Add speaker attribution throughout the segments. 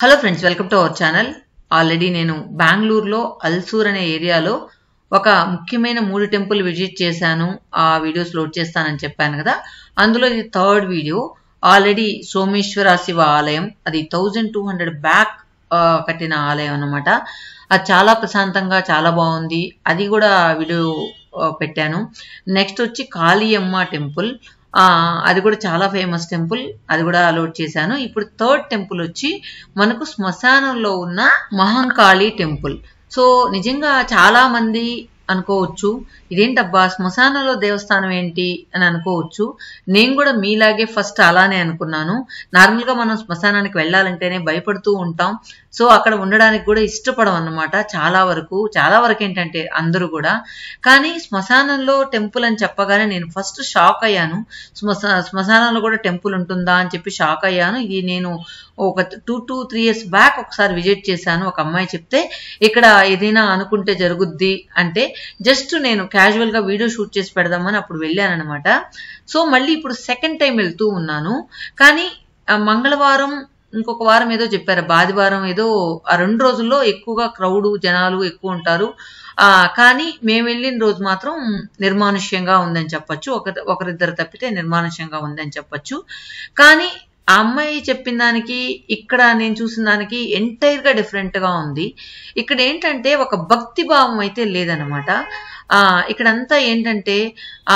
Speaker 1: hello friends welcome to our channel already నేను బెంగళూరులో అల్సూర్ అనే ఏరియాలో ఒక ముఖ్యమైన మూడు టెంపుల్ విజిట్ చేశాను ఆ వీడియోస్ లోడ్ చేస్తానని చెప్పాను కదా అందులో ఇది third video already Someshwara Shiva ఆలయం అది థౌజండ్ టూ హండ్రెడ్ బ్యాక్ కట్టిన ఆలయం అన్నమాట అది చాలా ప్రశాంతంగా చాలా బాగుంది అది కూడా వీడియో ఆ, పెట్టాను నెక్స్ట్ వచ్చి కాళీయమ్మ టెంపుల్ ఆ, అది కూడా చాలా ఫేమస్ టెంపుల్ అది కూడా లోడ్ చేశాను ఇప్పుడు థర్డ్ టెంపుల్ వచ్చి మనకు శ్మశానంలో ఉన్న మహంకాళి టెంపుల్ సో నిజంగా చాలా మంది అనుకోవచ్చు ఇదేంటబ్బా శ్మశానంలో దేవస్థానం ఏంటి అని అనుకోవచ్చు నేను కూడా మీలాగే ఫస్ట్ అలానే అనుకున్నాను నార్మల్గా మనం శ్మశానానికి వెళ్ళాలంటేనే భయపడుతూ ఉంటాం సో అక్కడ ఉండడానికి కూడా ఇష్టపడం అన్నమాట చాలా వరకు చాలా వరకు ఏంటంటే అందరూ కూడా కానీ శ్మశానంలో టెంపుల్ అని చెప్పగానే నేను ఫస్ట్ షాక్ అయ్యాను శ్మశా శ్మశానంలో కూడా టెంపుల్ ఉంటుందా అని చెప్పి షాక్ అయ్యాను ఇది నేను ఒక two two three years back ఒకసారి విజిట్ చేశాను ఒక అమ్మాయి చెప్తే ఇక్కడ ఏదైనా అనుకుంటే జరుగుద్ది అంటే జస్ట్ నేను క్యాజువల్గా వీడియో షూట్ చేసి పెడదామని అప్పుడు వెళ్ళాను అనమాట సో మళ్ళీ ఇప్పుడు సెకండ్ టైం వెళ్తూ ఉన్నాను కానీ ఆ మంగళవారం ఇంకొక వారం ఏదో చెప్పారు బాదివారం ఏదో ఆ రెండు రోజుల్లో ఎక్కువగా క్రౌడ్ జనాలు ఎక్కువ ఉంటారు ఆ కానీ మేము వెళ్ళిన రోజు మాత్రం నిర్మానుష్యంగా ఉందని చెప్పొచ్చు ఒక ఒకరిద్దరు తప్పితే నిర్మానుష్యంగా ఉందని చెప్పొచ్చు కానీ ఆ అమ్మాయి చెప్పిన దానికి ఇక్కడ నేను చూసిన దానికి ఎంటైర్ గా డిఫరెంట్ గా ఉంది ఇక్కడ ఏంటంటే ఒక భక్తి భావం అయితే లేదనమాట ఆ ఇక్కడంతా ఏంటంటే ఆ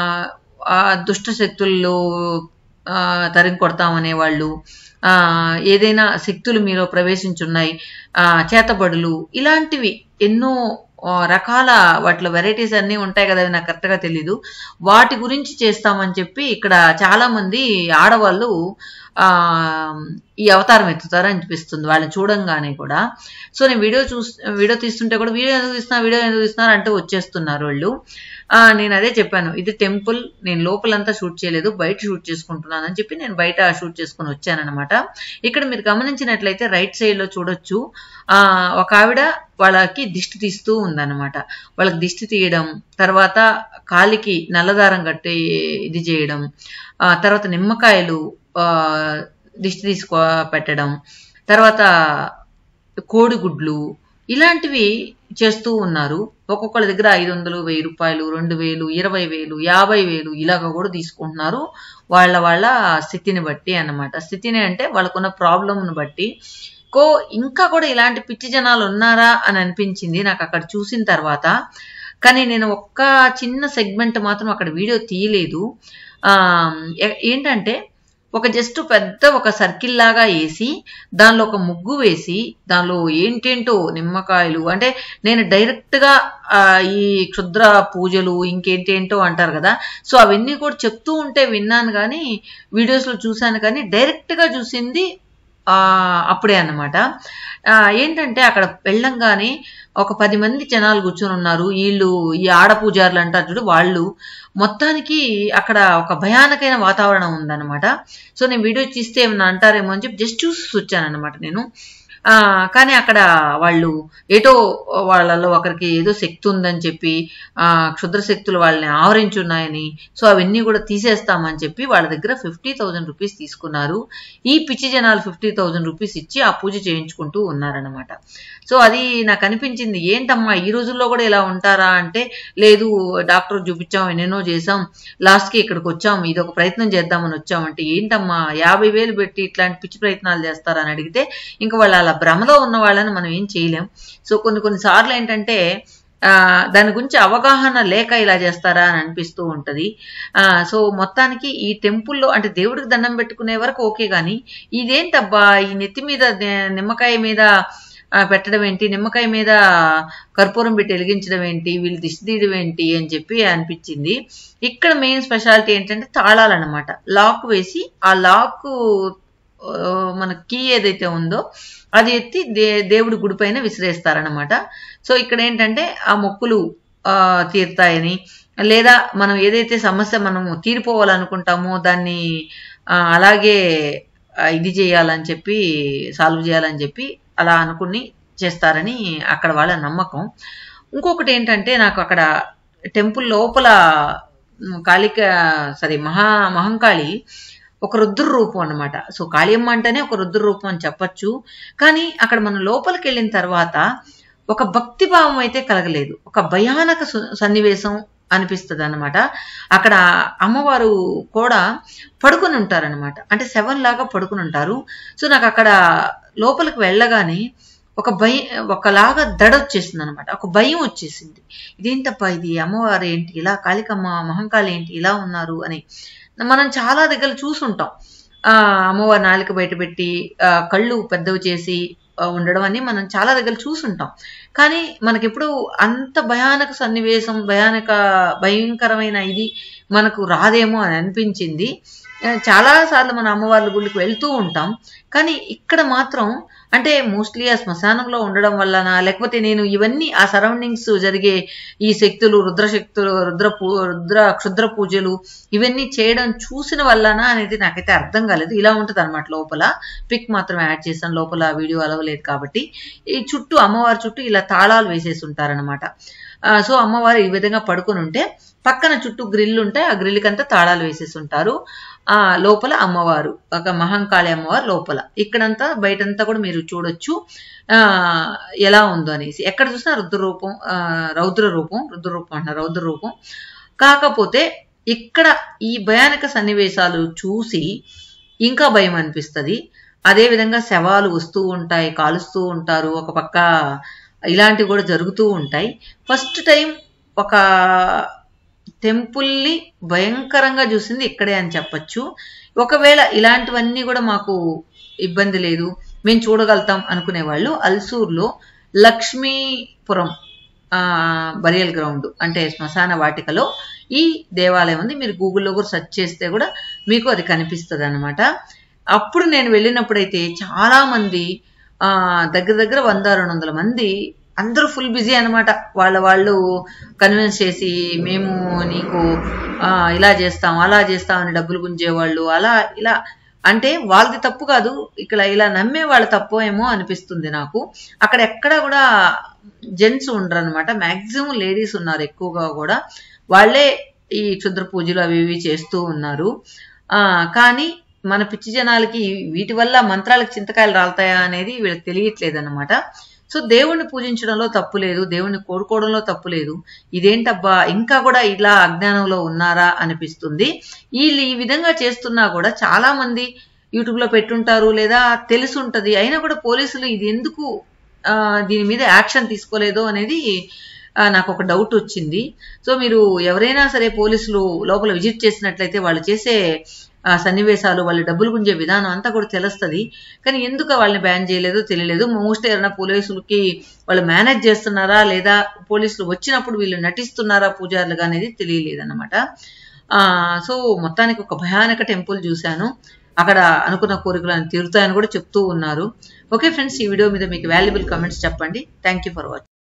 Speaker 1: ఆ దుష్ట శక్తుల్లో ఆ తరిమి కొడతామనే వాళ్ళు ఆ ఏదైనా శక్తులు మీలో ప్రవేశించున్నాయి ఆ చేతబడులు ఇలాంటివి ఎన్నో ఆ, రకాల వాటిలో వెరైటీస్ అన్నీ ఉంటాయి కదా అవి నాకు కరెక్ట్గా తెలీదు వాటి గురించి చేస్తామని చెప్పి ఇక్కడ చాలా మంది ఆడవాళ్ళు ఆ ఈ అవతారం ఎత్తుతారు అనిపిస్తుంది వాళ్ళని చూడంగానే కూడా సో నేను వీడియో చూస్ వీడియో తీస్తుంటే కూడా వీడియో ఎందుకు తీస్తున్నా వీడియో ఎందుకు తీస్తున్నారు అంటే వచ్చేస్తున్నారు వాళ్ళు ఆ, నేను అదే చెప్పాను ఇది టెంపుల్ నేను లోపలంతా షూట్ చేయలేదు బయట షూట్ చేసుకుంటున్నాను అని చెప్పి నేను బయట షూట్ చేసుకుని వచ్చానన్నమాట ఇక్కడ మీరు గమనించినట్లయితే రైట్ సైడ్ లో చూడొచ్చు ఆ ఒక ఆవిడ వాళ్ళకి దిష్టి తీస్తూ ఉందన్నమాట వాళ్ళకి దిష్టి తీయడం తర్వాత కాలికి నల్లదారం కట్టి ఇది చేయడం ఆ తర్వాత నిమ్మకాయలు ఆ దిష్టి తీసుకో పెట్టడం తర్వాత కోడిగుడ్లు ఇలాంటివి చేస్తూ ఉన్నారు ఒక్కొక్కళ్ళ దగ్గర ఐదు వందలు వెయ్యి రూపాయలు రెండు వేలు ఇరవై వేలు యాభై వేలు ఇలాగ కూడా తీసుకుంటున్నారు వాళ్ళ వాళ్ళ స్థితిని బట్టి అన్నమాట స్థితిని అంటే వాళ్ళకున్న ప్రాబ్లంను బట్టి కో ఇంకా కూడా ఇలాంటి పిచ్చి జనాలు ఉన్నారా అని అనిపించింది నాకు అక్కడ చూసిన తర్వాత కానీ నేను ఒక్క చిన్న సెగ్మెంట్ మాత్రం అక్కడ వీడియో తీయలేదు ఆ, ఏ- ఏంటంటే ఒక జస్ట్ పెద్ద ఒక సర్కిల్ లాగా వేసి దానిలో ఒక ముగ్గు వేసి దానిలో ఏంటేంటో నిమ్మకాయలు అంటే నేను డైరెక్ట్ గా ఆ, ఈ క్షుద్ర పూజలు ఇంకేంటేంటో అంటారు కదా సో అవన్నీ కూడా చెప్తూ ఉంటే విన్నాను కానీ వీడియోస్ లో చూశాను కానీ డైరెక్ట్ గా చూసింది ఆ అప్పుడే అన్నమాట ఆ, ఏంటంటే అక్కడ వెళ్ళంగానే ఒక పది మంది జనాలు కూర్చొని ఉన్నారు వీళ్ళు ఈ ఆడ పూజారులు అంటారు చూడు వాళ్ళు మొత్తానికి అక్కడ ఒక భయానకమైన వాతావరణం ఉందన్నమాట సో నేను వీడియో తీస్తే ఏమన్నా అంటారేమో అని చెప్పి జస్ట్ చూసి వచ్చానన్నమాట నేను ఆ కానీ అక్కడ వాళ్ళు ఏటో వాళ్ళలో ఒకరికి ఏదో శక్తి ఉందని చెప్పి ఆ క్షుద్ర శక్తులు వాళ్ళని ఆవరించున్నాయని సో అవన్నీ కూడా తీసేస్తామని చెప్పి వాళ్ళ దగ్గర ఫిఫ్టీ థౌజండ్ రూపీస్ తీసుకున్నారు ఈ పిచ్చి జనాలు ఫిఫ్టీ థౌజండ్ రూపీస్ ఇచ్చి ఆ పూజ చేయించుకుంటూ ఉన్నారనమాట సో అది నాకు అనిపించింది ఏంటమ్మా ఈ రోజుల్లో కూడా ఇలా ఉంటారా అంటే లేదు డాక్టర్ చూపించాం ఎన్నెన్నో చేసాం లాస్ట్కి ఇక్కడికి వచ్చాం ఇది ఒక ప్రయత్నం చేద్దామని వచ్చామంటే ఏంటమ్మా యాభై వేలు పెట్టి ఇట్లాంటి పిచ్చి ప్రయత్నాలు చేస్తారా అని అడిగితే ఇంకా వాళ్ళు అలా భ్రమలో ఉన్న వాళ్ళని మనం ఏం చేయలేం సో కొన్ని కొన్ని సార్లు ఏంటంటే ఆ, దాని గురించి అవగాహన లేక ఇలా చేస్తారా అని అనిపిస్తూ ఉంటది ఆ, సో మొత్తానికి ఈ టెంపుల్లో అంటే దేవుడికి దండం పెట్టుకునే వరకు ఓకే కానీ ఇదేంటబ్బా ఈ నెత్తి మీద నే- నిమ్మకాయ మీద ఆ, పెట్టడం ఏంటి నిమ్మకాయ మీద కర్పూరం పెట్టి వెలిగించడం ఏంటి వీళ్ళు దిష్టి తీయడం ఏంటి అని చెప్పి అనిపించింది ఇక్కడ మెయిన్ స్పెషాలిటీ ఏంటంటే తాళాలన్నమాట లాక్ వేసి ఆ లాక్ మన కీ ఏదైతే ఉందో అది ఎత్తి దే దేవుడి గుడి పైన విసిరేస్తారనమాట సో ఇక్కడ ఏంటంటే ఆ మొక్కులు ఆ, తీరుతాయని లేదా మనం ఏదైతే సమస్య మనము తీరిపోవాలనుకుంటామో దాన్ని ఆ, అలాగే ఆ, ఇది చేయాలని చెప్పి సాల్వ్ చేయాలని చెప్పి అలా అనుకుని చేస్తారని అక్కడ వాళ్ళ నమ్మకం ఇంకొకటి ఏంటంటే నాకు అక్కడ టెంపుల్ లోపల ఉమ్, కాళిక సారీ మహా మహంకాళి ఒక రుద్ర రూపం అన్నమాట సో కాళీయమ్మ అంటేనే ఒక రుద్ర రూపం అని చెప్పొచ్చు కానీ అక్కడ మనం లోపలికి వెళ్ళిన తర్వాత ఒక భక్తి భావం అయితే కలగలేదు ఒక భయానక సు- సన్నివేశం అనిపిస్తుంది అనమాట అక్కడ అమ్మవారు కూడా పడుకుని ఉంటారనమాట అంటే సెవెన్ లాగా పడుకుని ఉంటారు సో నాకు అక్కడ లోపలికి వెళ్ళగానే ఒక భయం ఒకలాగా దడ వచ్చేసింది అనమాట ఒక భయం వచ్చేసింది ఇదేంటప్పా ఇది అమ్మవారు ఏంటి ఇలా కాళికమ్మ మహంకాళి ఏంటి ఇలా ఉన్నారు అని మనం చాలా దగ్గర చూసుంటాం ఆ అమ్మవారి నాలుక బయట పెట్టి ఆ, కళ్ళు పెద్దవి చేసి ఆ, ఉండడం అని మనం చాలా దగ్గర చూసుంటాం కానీ మనకెప్పుడు అంత భయానక సన్నివేశం భయానక భయంకరమైన ఇది మనకు రాదేమో అని అనిపించింది ఆ, చాలా సార్లు మన అమ్మవార్ల గుడికి వెళ్తూ ఉంటాం కానీ ఇక్కడ మాత్రం అంటే మోస్ట్లీ ఆ శ్మశానంలో ఉండడం వల్లనా లేకపోతే నేను ఇవన్నీ ఆ సరౌండింగ్స్ జరిగే ఈ శక్తులు రుద్రశక్తులు రుద్ర పూ రుద్ర క్షుద్ర పూజలు ఇవన్నీ చేయడం చూసిన వల్లనా అనేది నాకైతే అర్థం కాలేదు ఇలా ఉంటుంది అనమాట లోపల పిక్ మాత్రం యాడ్ చేశాను లోపల వీడియో అలవలేదు కాబట్టి ఈ చుట్టూ అమ్మవారి చుట్టూ ఇలా తాళాలు వేసేసి ఉంటారనమాట సో అమ్మవారు ఈ విధంగా పడుకొని ఉంటే పక్కన చుట్టూ గ్రిల్ ఉంటాయి ఆ గ్రిల్కి అంతా తాళాలు వేసేసి ఉంటారు ఆ లోపల అమ్మవారు ఒక మహంకాళి అమ్మవారు లోపల ఇక్కడంతా బయటంతా కూడా మీరు చూడొచ్చు ఆ ఎలా ఉందో అనేసి ఎక్కడ చూసినా రుద్ర రూపం ఆ, రౌద్ర రూపం రుద్ర రూపం అంటారు రౌద్ర రూపం కాకపోతే ఇక్కడ ఈ భయానక సన్నివేశాలు చూసి ఇంకా భయం అనిపిస్తుంది అదే విధంగా శవాలు వస్తూ ఉంటాయి కాలుస్తూ ఉంటారు ఒక పక్క ఇలాంటివి కూడా జరుగుతూ ఉంటాయి ఫస్ట్ టైం ఒక టెంపుల్ని భయంకరంగా చూసింది ఇక్కడే అని చెప్పొచ్చు ఒకవేళ ఇలాంటివన్నీ కూడా మాకు ఇబ్బంది లేదు మేము చూడగలుగుతాం అనుకునే వాళ్ళు అల్సూర్లో లక్ష్మీపురం ఆ, బరియల్ గ్రౌండ్ అంటే శ్మశాన వాటికలో ఈ దేవాలయం ఉంది మీరు గూగుల్లో కూడా సెర్చ్ చేస్తే కూడా మీకు అది కనిపిస్తుంది అనమాట అప్పుడు నేను వెళ్ళినప్పుడైతే చాలా మంది ఆ, దగ్గర దగ్గర వంద రెండు వందల మంది అందరూ ఫుల్ బిజీ అనమాట వాళ్ళ వాళ్ళు కన్విన్స్ చేసి మేము నీకు ఆ, ఇలా చేస్తాం అలా చేస్తాం అని డబ్బులు గుంజేవాళ్ళు అలా ఇలా అంటే వాళ్ళది తప్పు కాదు ఇక్కడ ఇలా నమ్మే వాళ్ళ తప్పు ఏమో అనిపిస్తుంది నాకు అక్కడ ఎక్కడ కూడా జెంట్స్ ఉండరు అనమాట మ్యాక్సిమం లేడీస్ ఉన్నారు ఎక్కువగా కూడా వాళ్ళే ఈ క్షుద్ర పూజలు అవి ఇవి చేస్తూ ఉన్నారు ఆ కానీ మన పిచ్చి జనాలకి వీటి వల్ల మంత్రాలకు చింతకాయలు రాలుతాయా అనేది వీళ్ళకి తెలియట్లేదు అనమాట సో దేవుణ్ణి పూజించడంలో తప్పు లేదు దేవుణ్ణి కోరుకోవడంలో తప్పు లేదు ఇదేంటబ్బా ఇంకా కూడా ఇలా అజ్ఞానంలో ఉన్నారా అనిపిస్తుంది వీళ్ళు ఈ విధంగా చేస్తున్నా కూడా చాలా మంది యూట్యూబ్ లో పెట్టుంటారు లేదా తెలిసి ఉంటది అయినా కూడా పోలీసులు ఇది ఎందుకు ఆ, దీని మీద యాక్షన్ తీసుకోలేదు అనేది ఆ, నాకు ఒక డౌట్ వచ్చింది సో మీరు ఎవరైనా సరే పోలీసులు లోపల విజిట్ చేసినట్లయితే వాళ్ళు చేసే ఆ, సన్నివేశాలు వాళ్ళు డబ్బులు గుంజే విధానం అంతా కూడా తెలుస్తుంది కానీ ఎందుకు వాళ్ళని బ్యాన్ చేయలేదో తెలియలేదు మోస్ట్ ఎవరైనా పోలీసులకి వాళ్ళు మేనేజ్ చేస్తున్నారా లేదా పోలీసులు వచ్చినప్పుడు వీళ్ళు నటిస్తున్నారా పూజారులుగా అనేది తెలియలేదు అనమాట సో మొత్తానికి ఒక భయానక టెంపుల్ చూశాను అక్కడ అనుకున్న కోరికలను తీరుతాయని కూడా చెప్తూ ఉన్నారు ఓకే ఫ్రెండ్స్ ఈ వీడియో మీద మీకు వాల్యుబుల్ కమెంట్స్ చెప్పండి థ్యాంక్ యూ ఫర్ వాచింగ్